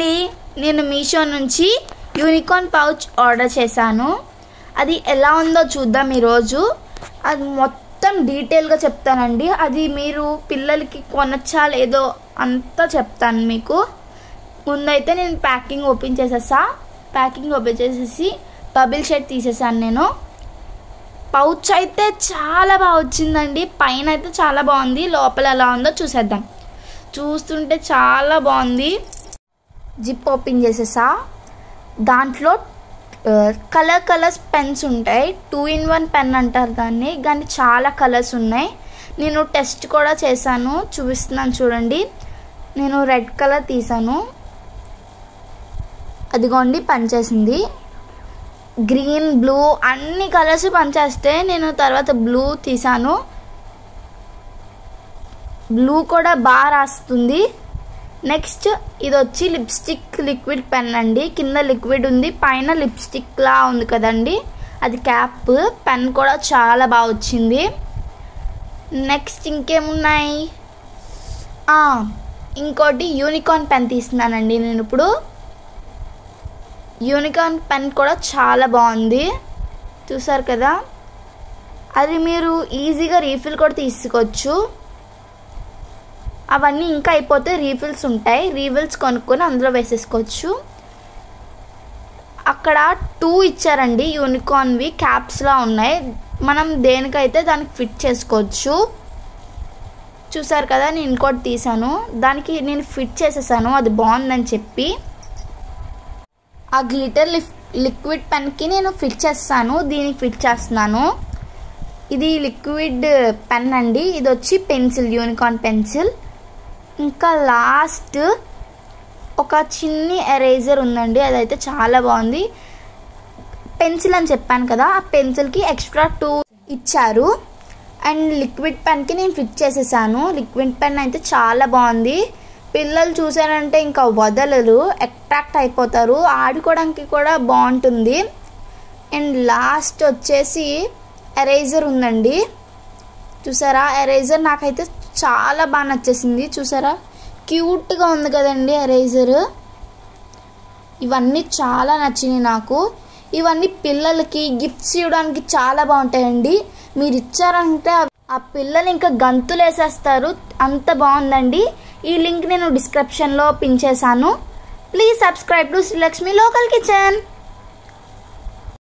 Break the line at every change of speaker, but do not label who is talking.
అండి నేను మీషో నుంచి యూనికార్న్ పౌచ్ ఆర్డర్ చేశాను అది ఎలా ఉందో చూద్దాం ఈరోజు అది మొత్తం డీటెయిల్గా చెప్తానండి అది మీరు పిల్లలకి కొనచ్చా లేదో అంతా చెప్తాను మీకు ముందైతే నేను ప్యాకింగ్ ఓపెన్ చేసేసా ప్యాకింగ్ ఓపెన్ చేసేసి బబుల్ షర్ట్ తీసేసాను నేను పౌచ్ అయితే చాలా బాగా వచ్చిందండి పైన అయితే చాలా బాగుంది లోపల ఎలా ఉందో చూసేద్దాం చూస్తుంటే చాలా బాగుంది జిప్ ఓపెన్ చేసేసా దాంట్లో కలర్ కలర్స్ పెన్స్ ఉంటాయి టూ ఇన్ వన్ పెన్ అంటారు దాన్ని కానీ చాలా కలర్స్ ఉన్నాయి నేను టెస్ట్ కూడా చేశాను చూపిస్తున్నాను చూడండి నేను రెడ్ కలర్ తీసాను అదిగోండి పనిచేసింది గ్రీన్ బ్లూ అన్ని కలర్స్ పనిచేస్తే నేను తర్వాత బ్లూ తీసాను బ్లూ కూడా బాగా రాస్తుంది నెక్స్ట్ ఇది వచ్చి లిప్స్టిక్ లిక్విడ్ పెన్ అండి కింద లిక్విడ్ ఉంది పైన లిప్స్టిక్ లా ఉంది కదండి అది క్యాప్ పెన్ కూడా చాలా బాగా వచ్చింది నెక్స్ట్ ఇంకేమున్నాయి ఇంకోటి యూనికార్న్ పెన్ తీస్తున్నానండి నేను ఇప్పుడు యూనికార్న్ పెన్ కూడా చాలా బాగుంది చూసారు కదా అది మీరు ఈజీగా రీఫిల్ కూడా తీసుకోవచ్చు అవన్నీ ఇంకా అయిపోతే రీఫిల్స్ ఉంటాయి రీఫిల్స్ కొనుక్కొని అందులో వేసేసుకోవచ్చు అక్కడ టూ ఇచ్చారండి యూనికార్న్వి క్యాప్స్లా ఉన్నాయి మనం దేనికైతే దానికి ఫిట్ చేసుకోవచ్చు చూసారు కదా నేను ఇంకోటి తీసాను దానికి నేను ఫిట్ చేసేసాను అది బాగుందని చెప్పి ఆ గ్లిటర్ లిక్విడ్ పెన్కి నేను ఫిట్ చేస్తాను దీనికి ఫిట్ చేస్తున్నాను ఇది లిక్విడ్ పెన్ అండి ఇది వచ్చి పెన్సిల్ యూనికార్న్ పెన్సిల్ ఇంకా లాస్ట్ ఒక చిన్ని ఎరేజర్ ఉందండి అదైతే చాలా బాగుంది పెన్సిల్ అని చెప్పాను కదా ఆ పెన్సిల్కి ఎక్స్ట్రా టూ ఇచ్చారు అండ్ లిక్విడ్ పెన్కి నేను ఫిట్ చేసేసాను లిక్విడ్ పెన్ అయితే చాలా బాగుంది పిల్లలు చూసారంటే ఇంకా వదలరు అట్రాక్ట్ అయిపోతారు ఆడుకోవడానికి కూడా బాగుంటుంది అండ్ లాస్ట్ వచ్చేసి ఎరేజర్ ఉందండి చూసారా ఎరేజర్ నాకైతే చాలా బాగా నచ్చేసింది చూసారా క్యూట్గా ఉంది కదండి ఎరేజర్ ఇవన్నీ చాలా నచ్చినాయి నాకు ఇవన్నీ పిల్లలకి గిఫ్ట్స్ ఇవ్వడానికి చాలా బాగుంటాయండి మీరు ఇచ్చారంటే ఆ పిల్లలు ఇంకా గంతులు వేసేస్తారు అంత బాగుందండి ఈ లింక్ నేను డిస్క్రిప్షన్లో పిన్ చేశాను please subscribe to Srilakshmi local kitchen